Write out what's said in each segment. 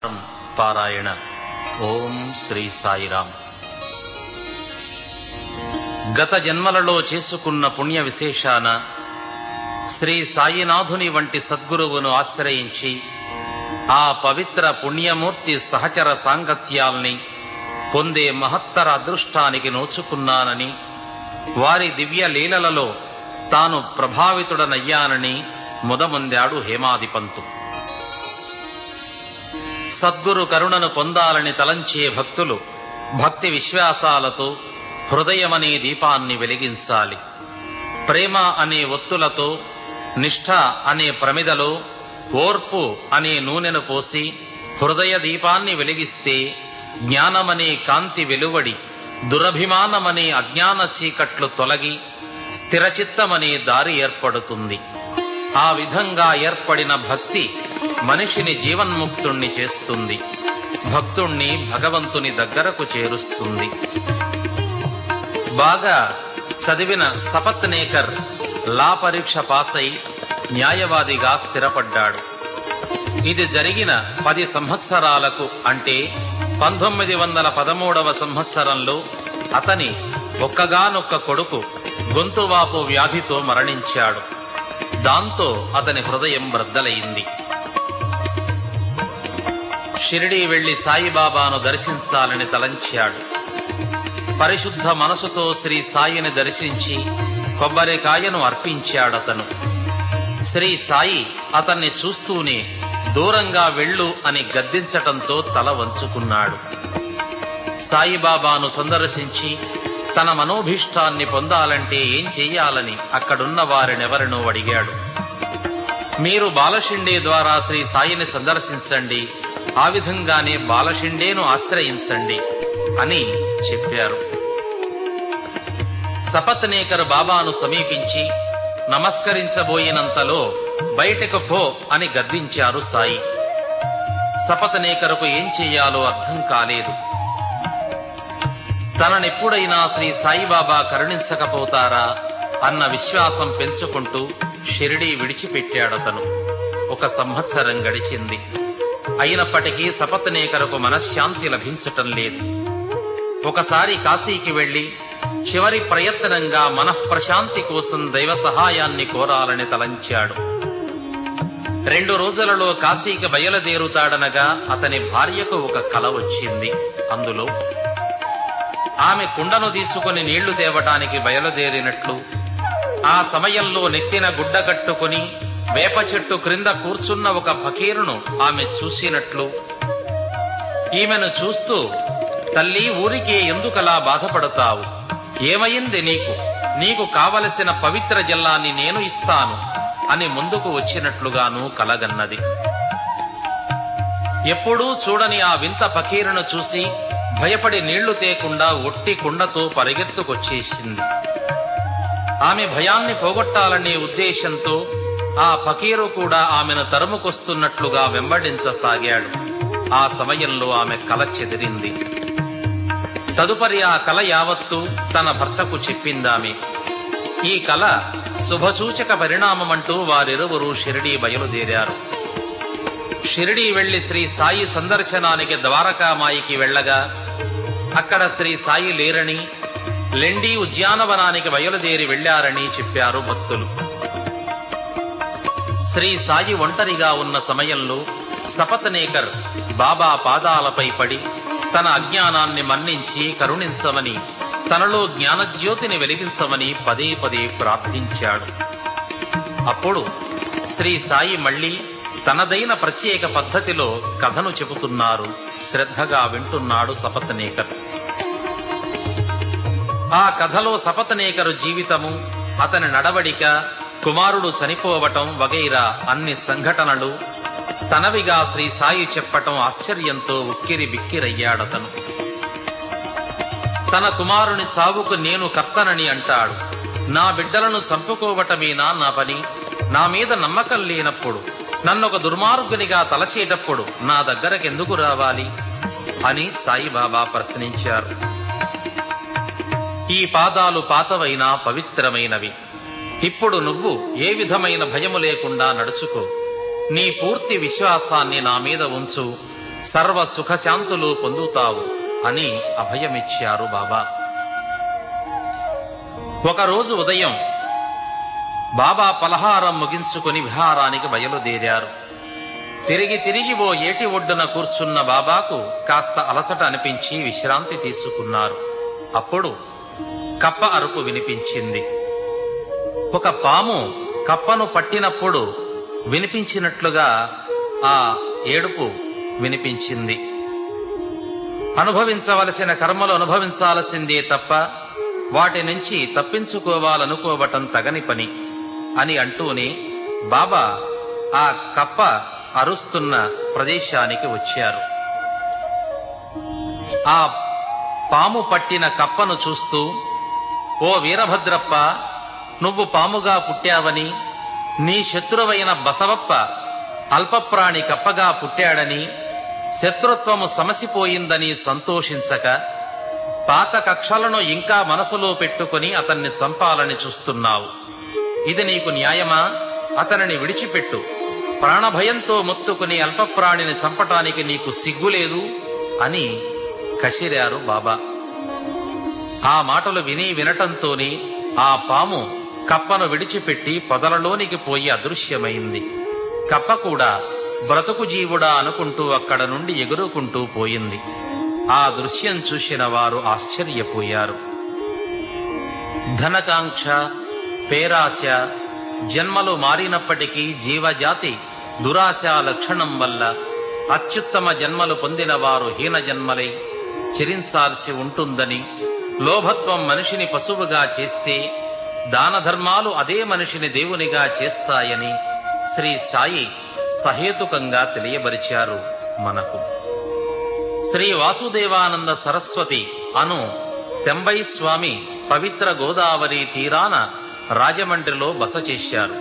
పారాయణ ఓం శ్రీ సాయిరామ్ గత జన్మలలో చేసుకున్న పుణ్య విశేషాన శ్రీ సాయినాథుని వంటి సద్గురువును ఆశ్రయించి ఆ పవిత్ర పుణ్యమూర్తి సహచర సాంగత్యాల్ని పొందే మహత్తర అదృష్టానికి నోచుకున్నానని వారి దివ్య లీలలలో తాను ప్రభావితుడనయ్యానని ముదముందాడు హేమాదిపంతు సద్గురు కరుణను పొందాలని తలంచే భక్తులు భక్తి విశ్వాసాలతో హృదయమనే దీపాన్ని వెలిగించాలి ప్రేమ అనే ఒత్తులతో నిష్ఠ అనే ప్రమిదలో ఓర్పు అనే నూనెను పోసి హృదయ దీపాన్ని వెలిగిస్తే జ్ఞానమనే కాంతి వెలువడి దురభిమానమనే అజ్ఞాన చీకట్లు తొలగి స్థిరచిత్తమనే దారి ఏర్పడుతుంది ఆ విధంగా ఏర్పడిన భక్తి మనిషిని జీవన్ముక్తుణ్ణి చేస్తుంది భక్తుణ్ణి భగవంతుని దగ్గరకు చేరుస్తుంది బాగా చదివిన సపత్నేకర్ లా పరీక్ష పాసై న్యాయవాదిగా స్థిరపడ్డాడు ఇది జరిగిన పది సంవత్సరాలకు అంటే పంతొమ్మిది వందల పదమూడవ సంవత్సరంలో అతని ఒక్కగానొక్క కొడుకు గొంతువాపు వ్యాధితో మరణించాడు దాంతో అతని హృదయం బ్రద్దలయింది షిరిడీ వెళ్లి సాయిబాబాను దర్శించాలని తలంచాడు పరిశుద్ధ మనసుతో శ్రీ సాయిని దర్శించి కొబ్బరికాయను అర్పించాడతను శ్రీ సాయి అతన్ని చూస్తూనే దూరంగా వెళ్ళు అని గద్దించటంతో తల వంచుకున్నాడు సాయిబాబాను సందర్శించి తన మనోభీష్టాన్ని పొందాలంటే ఏం చెయ్యాలని అక్కడున్న వారినెవరినో అడిగాడు మీరు బాలషిండే ద్వారా శ్రీ సాయిని సందర్శించండి ఆ విధంగానే బాలషిండేను ఆశ్రయించండి అని చెప్పారు సపత్నేకర్ బాబాను సమీపించి నమస్కరించబోయినంతలో బయటకు పో అని గద్దించారు సాయి సపత్నేకరుకు ఏం చెయ్యాలో అర్థం కాలేదు తననెప్పుడైనా శ్రీ సాయిబాబా కరుణించకపోతారా అన్న విశ్వాసం పెంచుకుంటూ షిరిడీ విడిచిపెట్టాడతను ఒక సంవత్సరం గడిచింది అయినప్పటికీ సపత్నేకరకు మనశ్శాంతి లభించటం లేదు ఒకసారి కాశీకి వెళ్లి చివరి ప్రయత్నంగా మనఃప్రశాంతి కోసం దైవ సహాయాన్ని కోరాలని తలంచాడు రెండు రోజులలో కాశీకి బయలుదేరుతాడనగా అతని భార్యకు ఒక కల వచ్చింది అందులో ఆమె కుండను తీసుకుని నీళ్లు తేవటానికి బయలుదేరినట్లు ఆ సమయంలో నెత్తిన గుడ్డ కట్టుకుని వేప చెట్టు క్రింద కూర్చున్న ఒక ఫకీరును ఆమె చూసినట్లు ఈమెను చూస్తూ తల్లి ఊరికే ఎందుకలా బాధపడతావు ఏమైంది నీకు నీకు కావలసిన పవిత్ర జల్లాన్ని నేను ఇస్తాను అని ముందుకు వచ్చినట్లుగాను కలగన్నది ఎప్పుడూ చూడని ఆ వింత ఫకీరును చూసి భయపడి నీళ్లు తేకుండా ఒట్టి కుండతో పరిగెత్తుకొచ్చేసింది ఆమె భయాన్ని పోగొట్టాలనే ఉద్దేశంతో ఆ ఫకీరు కూడా ఆమెను తరుముకొస్తున్నట్లుగా వెంబడించసాగాడు ఆ సమయంలో ఆమె కల చెదిరింది తదుపరి ఆ కల యావత్తు తన భర్తకు చెప్పిందామె ఈ కల శుభసూచక పరిణామమంటూ వారిరువురు షిరిడీ బయలుదేరారు షిరిడీ వెళ్లి శ్రీ సాయి సందర్శనానికి ద్వారకామాయికి వెళ్ళగా అక్కడ శ్రీ సాయి లేరని లెండి ఉద్యానవనానికి బయలుదేరి వెళ్లారని చెప్పారు భక్తులు శ్రీ సాయి ఒంటరిగా ఉన్న సమయంలో సపత్నేకర్ బాబా పాదాలపై పడి తన అజ్ఞానాన్ని మన్నించి కరుణించమని తనలో జ్ఞానజ్యోతిని వెలిగించమని పదే పదే ప్రార్థించాడు అప్పుడు శ్రీ సాయి మళ్ళీ తనదైన ప్రత్యేక పద్ధతిలో కథను చెబుతున్నారు శ్రద్ధగా వింటున్నాడు సపత్నేకర్ ఆ కథలో సపత్నేకరు జీవితము అతని నడవడిక కుమారుడు చనిపోవటం వగైరా అన్ని సంఘటనలు తనవిగా శ్రీ సాయి చెప్పటం ఆశ్చర్యంతో ఉక్కిరి బిక్కిరయ్యాడతను తన కుమారుని చావుకు నేను కర్తనని అంటాడు నా బిడ్డలను చంపుకోవటమేనా నా పని నా మీద నమ్మకం లేనప్పుడు నన్నొక దుర్మార్గునిగా తలచేటప్పుడు నా దగ్గరకెందుకు రావాలి అని సాయిబాబా ప్రశ్నించారు ఈ పాదాలు పాతవైనా పవిత్రమైనవి ఇప్పుడు నువ్వు ఏ విధమైన భయము లేకుండా నడుచుకో నీ పూర్తి విశ్వాసాన్ని నా మీద ఉంచు సర్వ సుఖశాంతులు పొందుతావు అని అభయమిచ్చారు బాబా ఒకరోజు ఉదయం బాబా పలహారం ముగించుకొని విహారానికి బయలుదేరారు తిరిగి తిరిగి ఓ ఏటి ఒడ్డున కూర్చున్న బాబాకు కాస్త అలసట అనిపించి విశ్రాంతి తీసుకున్నారు అప్పుడు కప్ప అరుపు వినిపించింది ఒక పాము కప్పను పట్టినప్పుడు వినిపించినట్లుగా ఆ ఏడుపు వినిపించింది అనుభవించవలసిన కర్మలు అనుభవించాల్సిందే తప్ప వాటి నుంచి తప్పించుకోవాలనుకోవటం తగని పని అని అంటూనే బాబా ఆ కప్ప అరుస్తున్న ప్రదేశానికి వచ్చారు ఆ పాము పట్టిన కప్పను చూస్తూ ఓ వీరభద్రప్ప నువ్వు పాముగా పుట్టావని నీ శత్రువైన బసవప్ప అల్పప్రాణి కప్పగా పుట్టాడని శత్రుత్వము సమసిపోయిందని సంతోషించక పాత కక్షలను ఇంకా మనసులో పెట్టుకుని అతన్ని చంపాలని చూస్తున్నావు ఇది నీకు న్యాయమా అతనిని విడిచిపెట్టు ప్రాణభయంతో మొత్తుకుని అల్పప్రాణిని చంపటానికి నీకు సిగ్గులేదు అని కసిరారు బాబా ఆ మాటలు విని వినటంతోనే ఆ పాము కప్పను విడిచిపెట్టి పొదలలోనికి పోయి అదృశ్యమైంది కప్ప కూడా బ్రతుకు జీవుడా అనుకుంటూ అక్కడ నుండి ఎగురుకుంటూ పోయింది ఆ దృశ్యం చూసిన వారు ఆశ్చర్యపోయారు ధనకాంక్ష పేరాశ జన్మలు మారినప్పటికీ జీవజాతి దురాశ లక్షణం వల్ల అత్యుత్తమ జన్మలు పొందిన వారు హీన జన్మలై చెరించాల్సి ఉంటుందని లోభత్వం మనిషిని పశువుగా చేస్తే దాన ధర్మాలు అదే మనిషిని దేవునిగా చేస్తాయని శ్రీ సాయి సహేతుకంగా తెలియబరిచారు మనకు శ్రీ వాసుదేవానంద సరస్వతి అను తెంబై స్వామి పవిత్ర గోదావరి తీరాన రాజమండ్రిలో బస చేశారు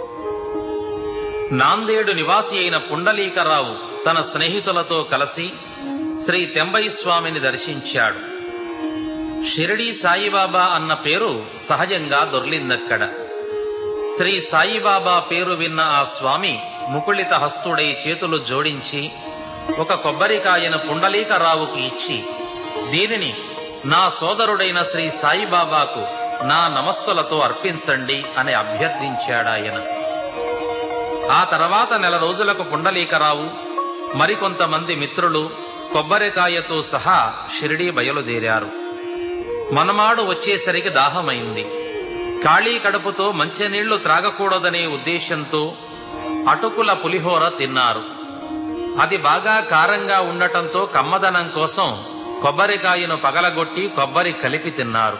నాందేడు నివాసి అయిన పుండలీకరావు తన స్నేహితులతో కలిసి శ్రీ తెంబై స్వామిని దర్శించాడు షిరిడి సాయిబాబా అన్న పేరు సహజంగా దొర్లిందక్కడ శ్రీ సాయిబాబా పేరు విన్న ఆ స్వామి ముకుళిత హస్తుడై చేతులు జోడించి ఒక కొబ్బరికాయను పుండలీకరావుకి ఇచ్చి దీనిని నా సోదరుడైన శ్రీ సాయిబాబాకు నా నమస్సులతో అర్పించండి అని అభ్యర్థించాడాయన ఆ తర్వాత నెల రోజులకు పుండలీకరావు మరికొంతమంది మిత్రులు కొబ్బరికాయతో సహా షిరిడీ బయలుదేరారు మనమాడు వచ్చేసరికి దాహమైంది ఖాళీ కడుపుతో మంచినీళ్లు త్రాగకూడదనే ఉద్దేశంతో అటుకుల పులిహోర తిన్నారు అది బాగా కారంగా ఉండటంతో కమ్మదనం కోసం కొబ్బరికాయను పగలగొట్టి కొబ్బరి కలిపి తిన్నారు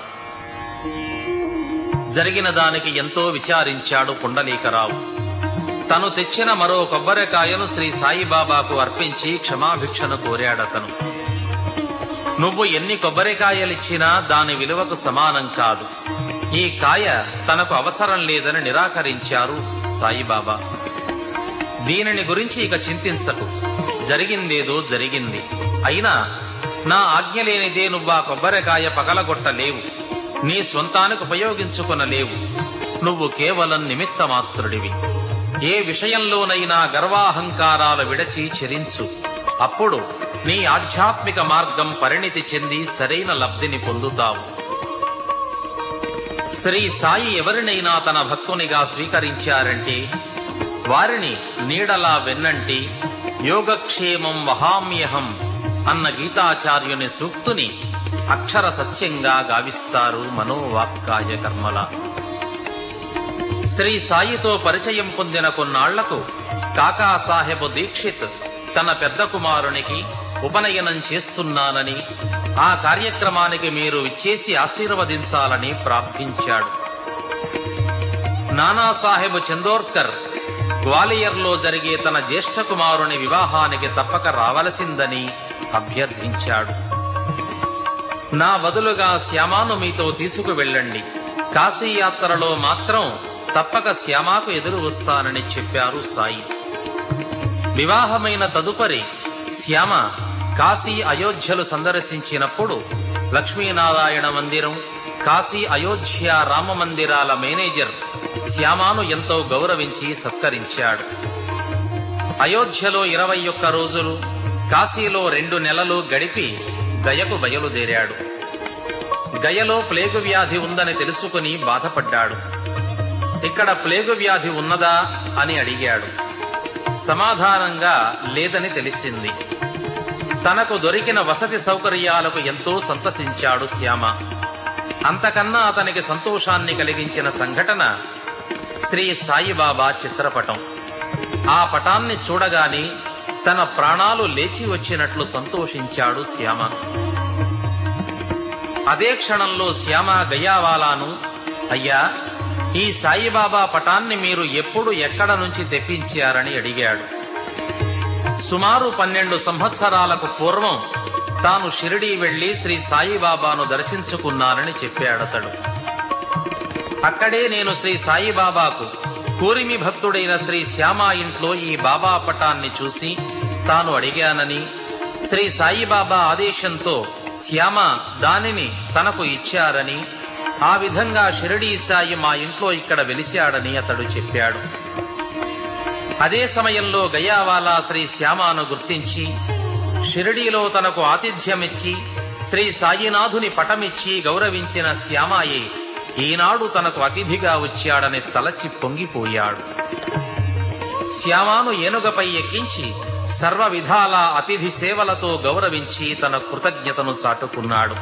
జరిగిన దానికి ఎంతో విచారించాడు పుండలీకరావు తను తెచ్చిన మరో కొబ్బరికాయను శ్రీ సాయిబాబాకు అర్పించి క్షమాభిక్షను కోరాడతను నువ్వు ఎన్ని కొబ్బరికాయలిచ్చినా దాని విలువకు సమానం కాదు ఈ కాయ తనకు అవసరం లేదని నిరాకరించారు సాయిబాబా దీనిని గురించి ఇక చింతించకు జరిగిందేదో జరిగింది అయినా నా ఆజ్ఞ లేనిదే నువ్వు ఆ కొబ్బరికాయ పగలగొట్టలేవు నీ స్వంతానికి ఉపయోగించుకొనలేవు నువ్వు కేవలం నిమిత్త మాత్రుడివి ఏ విషయంలోనైనా గర్వాహంకారాలు విడచి చెరించు అప్పుడు నీ ఆధ్యాత్మిక మార్గం పరిణితి చెంది సరైన లబ్ధిని పొందుతావు శ్రీ సాయి ఎవరినైనా తన భక్తునిగా స్వీకరించారంటే వారిని నీడలా వెన్నంటి యోగక్షేమం వహామ్యహం అన్న గీతాచార్యుని సూక్తుని అక్షర సత్యంగా గావిస్తారు మనోవాక్కాయ కర్మల శ్రీ సాయితో పరిచయం పొందిన కొన్నాళ్లకు కాకాసాహెబ్ దీక్షిత్ తన పెద్ద కుమారునికి ఉపనయనం చేస్తున్నానని ఆ కార్యక్రమానికి మీరు ఇచ్చేసి ఆశీర్వదించాలని ప్రార్థించాడు నానాసాహెబ్ చందోర్కర్ గ్వాలియర్లో జరిగే తన జ్యేష్ఠ కుమారుని వివాహానికి తప్పక రావలసిందని అభ్యర్థించాడు నా బదులుగా శ్యామాను మీతో తీసుకువెళ్ళండి కాశీయాత్రలో మాత్రం తప్పక శ్యామాకు ఎదురు వస్తానని చెప్పారు సాయి వివాహమైన తదుపరి శ్యామ కాశీ అయోధ్యలు సందర్శించినప్పుడు లక్ష్మీనారాయణ మందిరం కాశీ అయోధ్య రామ మందిరాల మేనేజర్ శ్యామాను ఎంతో గౌరవించి సత్కరించాడు అయోధ్యలో ఇరవై ఒక్క రోజులు కాశీలో రెండు నెలలు గడిపి గయకు బయలుదేరాడు గయలో ప్లేగు వ్యాధి ఉందని తెలుసుకుని బాధపడ్డాడు ఇక్కడ ప్లేగు వ్యాధి ఉన్నదా అని అడిగాడు సమాధానంగా లేదని తెలిసింది తనకు దొరికిన వసతి సౌకర్యాలకు ఎంతో సంతసించాడు శ్యామ అంతకన్నా అతనికి సంతోషాన్ని కలిగించిన సంఘటన శ్రీ సాయిబాబా చిత్రపటం ఆ పటాన్ని చూడగానే తన ప్రాణాలు లేచి వచ్చినట్లు సంతోషించాడు శ్యామ అదే క్షణంలో శ్యామ గయావాలాను అయ్యా ఈ సాయిబాబా పటాన్ని మీరు ఎప్పుడు ఎక్కడ నుంచి తెప్పించారని అడిగాడు సుమారు పన్నెండు సంవత్సరాలకు పూర్వం తాను షిరిడీ వెళ్లి శ్రీ సాయిబాబాను దర్శించుకున్నానని చెప్పాడతడు అక్కడే నేను శ్రీ సాయిబాబాకు కూరిమి భక్తుడైన శ్రీ శ్యామ ఇంట్లో ఈ బాబా పటాన్ని చూసి తాను అడిగానని శ్రీ సాయిబాబా ఆదేశంతో శ్యామ దానిని తనకు ఇచ్చారని ఆ విధంగా షిరిడీ సాయి మా ఇంట్లో ఇక్కడ వెలిశాడని అతడు చెప్పాడు అదే సమయంలో గయావాలా శ్రీ శ్యామాను గుర్తించి షిరిడీలో తనకు ఆతిథ్యమిచ్చి శ్రీ సాయినాథుని పటమిచ్చి గౌరవించిన శ్యామాయే ఈనాడు తనకు అతిథిగా వచ్చాడని తలచి పొంగిపోయాడు శ్యామాను ఏనుగపై ఎక్కించి సర్వ విధాల అతిథి సేవలతో గౌరవించి తన కృతజ్ఞతను చాటుకున్నాడు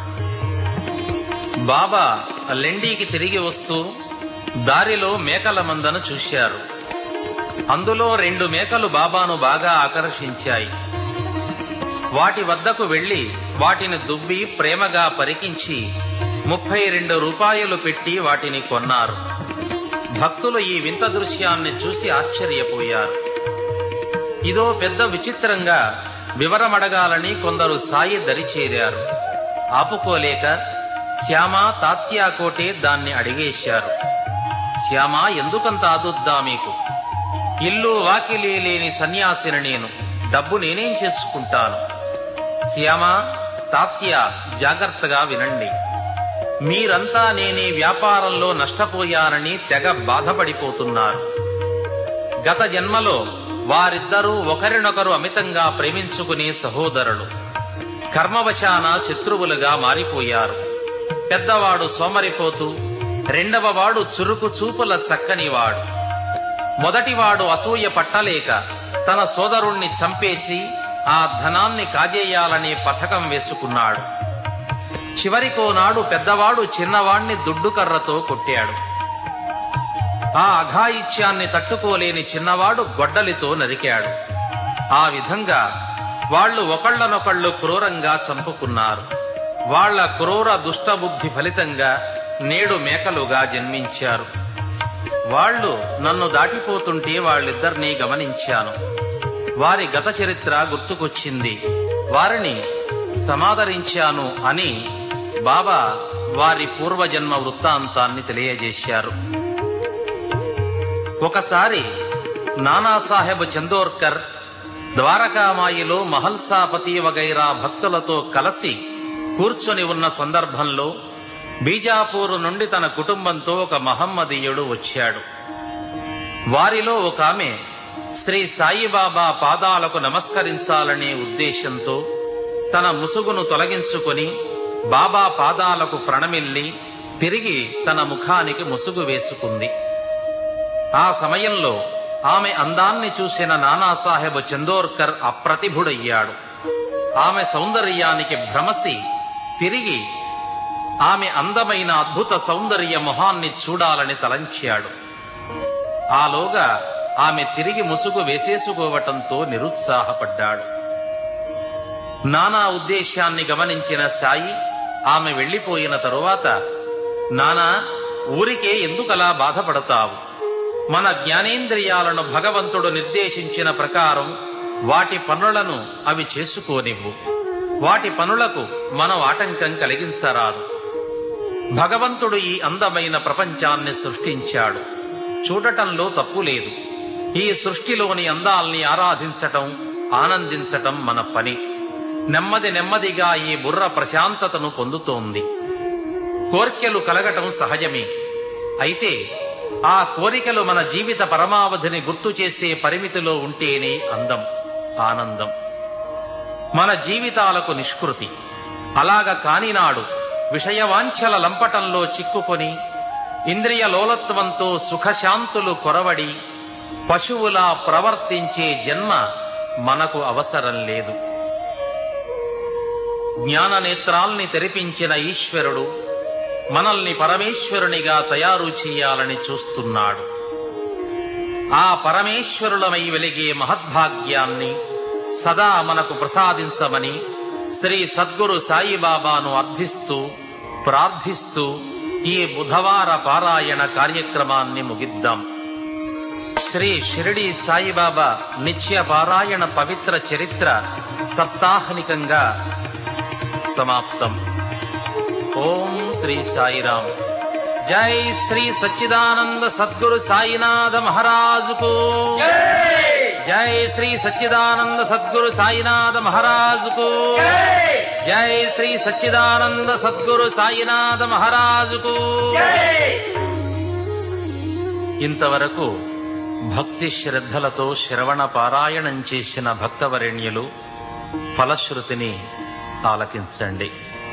బాబా లెండీకి తిరిగి వస్తూ దారిలో మేకల మందను చూశారు అందులో రెండు మేకలు బాబాను బాగా ఆకర్షించాయి వాటి వద్దకు వెళ్లి వాటిని దుబ్బి ప్రేమగా పరికించి ముప్పై రెండు రూపాయలు పెట్టి వాటిని కొన్నారు భక్తులు ఈ వింత దృశ్యాన్ని చూసి ఆశ్చర్యపోయారు ఇదో పెద్ద విచిత్రంగా వివరమడగాలని కొందరు సాయి దరిచేరారు ఆపుకోలేక శ్యామ తాత్యాకోటే దాన్ని అడిగేశారు శ్యామ ఎందుకంత ఆదుద్దా మీకు ఇల్లు వాకిలి లేని సన్యాసిని నేను డబ్బు నేనేం చేసుకుంటాను శ్యామ తాత్య జాగ్రత్తగా వినండి మీరంతా నేనీ వ్యాపారంలో నష్టపోయానని తెగ బాధపడిపోతున్నారు గత జన్మలో వారిద్దరూ ఒకరినొకరు అమితంగా ప్రేమించుకునే సహోదరులు కర్మవశాన శత్రువులుగా మారిపోయారు పెద్దవాడు సోమరిపోతూ రెండవ వాడు చురుకు చూపుల చక్కనివాడు మొదటివాడు అసూయ పట్టలేక తన సోదరుణ్ణి చంపేసి ఆ ధనాన్ని కాజేయాలనే పథకం వేసుకున్నాడు చివరికోనాడు పెద్దవాడు చిన్నవాణ్ణి దుడ్డుకర్రతో కొట్టాడు ఆ అఘాయిత్యాన్ని తట్టుకోలేని చిన్నవాడు గొడ్డలితో నరికాడు ఆ విధంగా వాళ్ళు ఒకళ్ళనొకళ్ళు క్రూరంగా చంపుకున్నారు వాళ్ళ క్రూర దుష్టబుద్ధి ఫలితంగా నేడు మేకలుగా జన్మించారు వాళ్ళు నన్ను దాటిపోతుంటే వాళ్ళిద్దరినీ గమనించాను వారి గత చరిత్ర గుర్తుకొచ్చింది వారిని సమాదరించాను అని బాబా వారి పూర్వజన్మ వృత్తాంతాన్ని తెలియజేశారు ఒకసారి నానాసాహెబ్ చందోర్కర్ ద్వారకామాయిలో మహల్సాపతి వగైరా భక్తులతో కలిసి కూర్చొని ఉన్న సందర్భంలో బీజాపూర్ నుండి తన కుటుంబంతో ఒక మహమ్మదీయుడు వచ్చాడు వారిలో ఒక ఆమె శ్రీ సాయిబాబా పాదాలకు నమస్కరించాలనే ఉద్దేశంతో తన ముసుగును తొలగించుకొని బాబా పాదాలకు ప్రణమిల్లి తిరిగి తన ముఖానికి ముసుగు వేసుకుంది ఆ సమయంలో ఆమె అందాన్ని చూసిన నానాసాహెబ్ చందోర్కర్ అప్రతిభుడయ్యాడు ఆమె సౌందర్యానికి భ్రమసి తిరిగి ఆమె అందమైన అద్భుత సౌందర్య మొహాన్ని చూడాలని తలంచాడు ఆలోగా ఆమె తిరిగి ముసుగు వేసేసుకోవటంతో నిరుత్సాహపడ్డాడు నానా ఉద్దేశాన్ని గమనించిన సాయి ఆమె వెళ్లిపోయిన తరువాత నానా ఊరికే ఎందుకలా బాధపడతావు మన జ్ఞానేంద్రియాలను భగవంతుడు నిర్దేశించిన ప్రకారం వాటి పనులను అవి చేసుకోనివ్వు వాటి పనులకు మనం ఆటంకం కలిగించరాదు భగవంతుడు ఈ అందమైన ప్రపంచాన్ని సృష్టించాడు చూడటంలో తప్పు లేదు ఈ సృష్టిలోని అందాల్ని ఆరాధించటం ఆనందించటం మన పని నెమ్మది నెమ్మదిగా ఈ బుర్ర ప్రశాంతతను పొందుతోంది కోర్కెలు కలగటం సహజమే అయితే ఆ కోరికలు మన జీవిత పరమావధిని గుర్తు చేసే పరిమితిలో ఉంటేనే అందం ఆనందం మన జీవితాలకు నిష్కృతి అలాగ కానినాడు విషయవాంఛల లంపటంలో చిక్కుకొని ఇంద్రియ లోలత్వంతో సుఖశాంతులు కొరవడి పశువులా ప్రవర్తించే జన్మ మనకు అవసరం లేదు జ్ఞాన నేత్రాల్ని తెరిపించిన ఈశ్వరుడు మనల్ని పరమేశ్వరునిగా తయారు చేయాలని చూస్తున్నాడు ఆ పరమేశ్వరులమై వెలిగే మహద్భాగ్యాన్ని సదా మనకు ప్రసాదించమని శ్రీ సద్గురు సాయిబాబాను అర్థిస్తూ ప్రార్థిస్తూ ఈ బుధవార పారాయణ కార్యక్రమాన్ని ముగిద్దాం శ్రీ షిరిడి సాయిబాబా నిత్య పారాయణ పవిత్ర చరిత్ర సప్తాహనికంగా సమాప్తం ఓం శ్రీ సాయిరామ్ జై శ్రీ సచ్చిదానంద సద్గురు సాయినాథ మహారాజుకు జై శ్రీ సచ్చిదానంద సద్గురు సాయినాథ మహారాజుకు జై శ్రీ సచ్చిదానంద సద్గురు సాయినాథ మహారాజుకు ఇంతవరకు భక్తి శ్రద్ధలతో శ్రవణ పారాయణం చేసిన భక్తవరేణ్యులు ఫలశ్రుతిని ఆలకించండి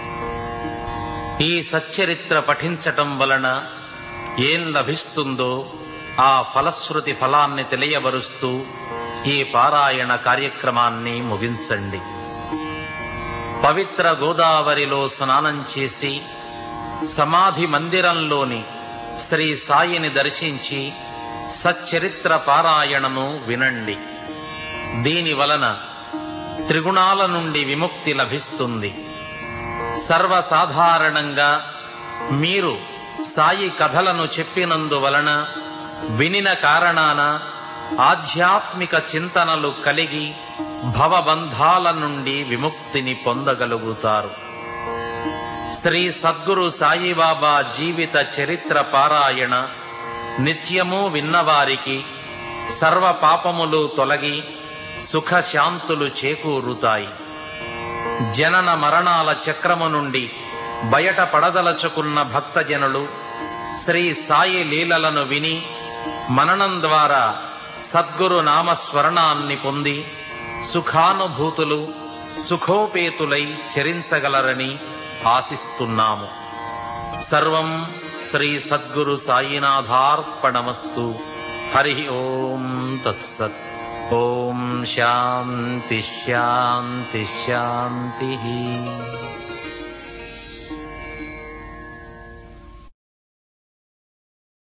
ఈ సచ్చరిత్ర పఠించటం వలన ఏం లభిస్తుందో ఆ ఫలశ్రుతి ఫలాన్ని తెలియబరుస్తూ ఈ పారాయణ కార్యక్రమాన్ని ముగించండి పవిత్ర గోదావరిలో స్నానం చేసి సమాధి మందిరంలోని శ్రీ సాయిని దర్శించి సచ్చరిత్ర పారాయణను వినండి దీని వలన త్రిగుణాల నుండి విముక్తి లభిస్తుంది సర్వసాధారణంగా మీరు సాయి కథలను చెప్పినందువలన వినిన కారణాన ఆధ్యాత్మిక చింతనలు కలిగి భవబంధాల నుండి విముక్తిని పొందగలుగుతారు శ్రీ సద్గురు సాయిబాబా జీవిత చరిత్ర పారాయణ నిత్యము విన్నవారికి సర్వ పాపములు తొలగి సుఖశాంతులు చేకూరుతాయి జనన మరణాల చక్రము నుండి బయట పడదలచుకున్న భక్తజనులు శ్రీ సాయి లీలలను విని మననం ద్వారా సద్గురు నామస్మరణాన్ని పొంది సుఖానుభూతులు సుఖోపేతులై చరించగలరని ఆశిస్తున్నాము సర్వం శ్రీ సద్గురు సాయినాథార్పణమస్తు హరి ఓం తత్సత్ ఓం శాంతి శాంతి శాంతి